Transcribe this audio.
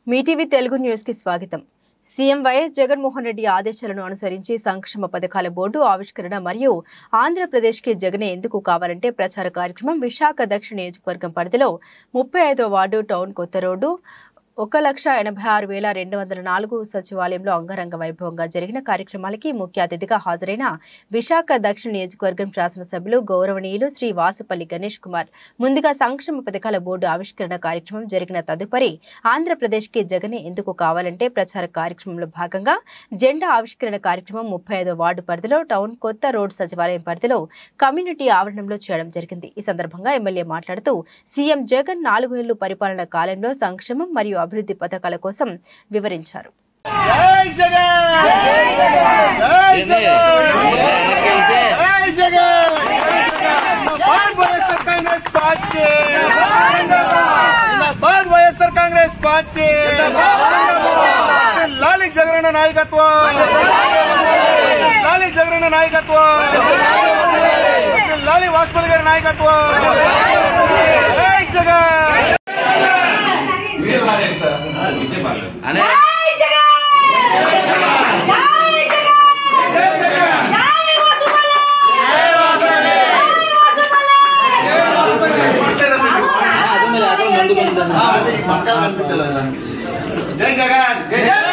Mee TV Telugu news కి స్వాగతం CM YS Jaganmohan Reddy ఆదేశాలను అనుసరించి సంక్షేమ పథకాల బోర్డు ఆవిష్కరణ మరియు ఆంధ్రప్రదేశ్కి జగనే ఎందుకు కావాలంటే ప్రచార కార్యక్రమం విశాఖ దక్షిణ నియోజకవర్గం పరిధిలో ముప్పై ఐదో వార్డు టౌన్ కొత్త రోడ్డు ఒక లక్ష ఎనభై ఆరు వేల రెండు వందల నాలుగు సచివాలయంలో అంగరంగ వైభవంగా జరిగిన కార్యక్రమాలకి ముఖ్య అతిథిగా హాజరైన విశాఖ దక్షిణ నియోజకవర్గం శాసనసభ్యులు గౌరవనీయులు శ్రీ వాసుపల్లి గణేష్ కుమార్ ముందుగా సంక్షేమ పథకాల బోర్డు ఆవిష్కరణ కార్యక్రమం జరిగిన తదుపరి ఆంధ్రప్రదేశ్కి జగనే ఎందుకు కావాలంటే ప్రచార కార్యక్రమంలో భాగంగా జెండా ఆవిష్కరణ కార్యక్రమం ముప్పై ఐదో వార్డు పరిధిలో టౌన్ కొత్త రోడ్ సచివాలయం పరిధిలో కమ్యూనిటీ ఆవరణంలో చేయడం జరిగింది ఈ సందర్భంగా ఎమ్మెల్యే మాట్లాడుతూ సీఎం జగన్ నాలుగు ఏళ్లు పరిపాలన కాలంలో సంక్షేమం మరియు అభివృద్ధి పథకాల కోసం వివరించారు జై జగన్ జై జగన్ జై జగన్ జిందాబాద్ వైఎస్ఆర్ కాంగ్రెస్ పార్టీ జిందాబాద్ వైఎస్ఆర్ కాంగ్రెస్ పార్టీ లాలి జగనన్న నాయకత్వం లాలి జగనన్న నాయకత్వం లాలి వాజ్పేయి గారి నాయకత్వం జై జగన్ అనే అదే మీరు అక్కడ ముందు కొంటున్నారు జై జగన్ జై జగన్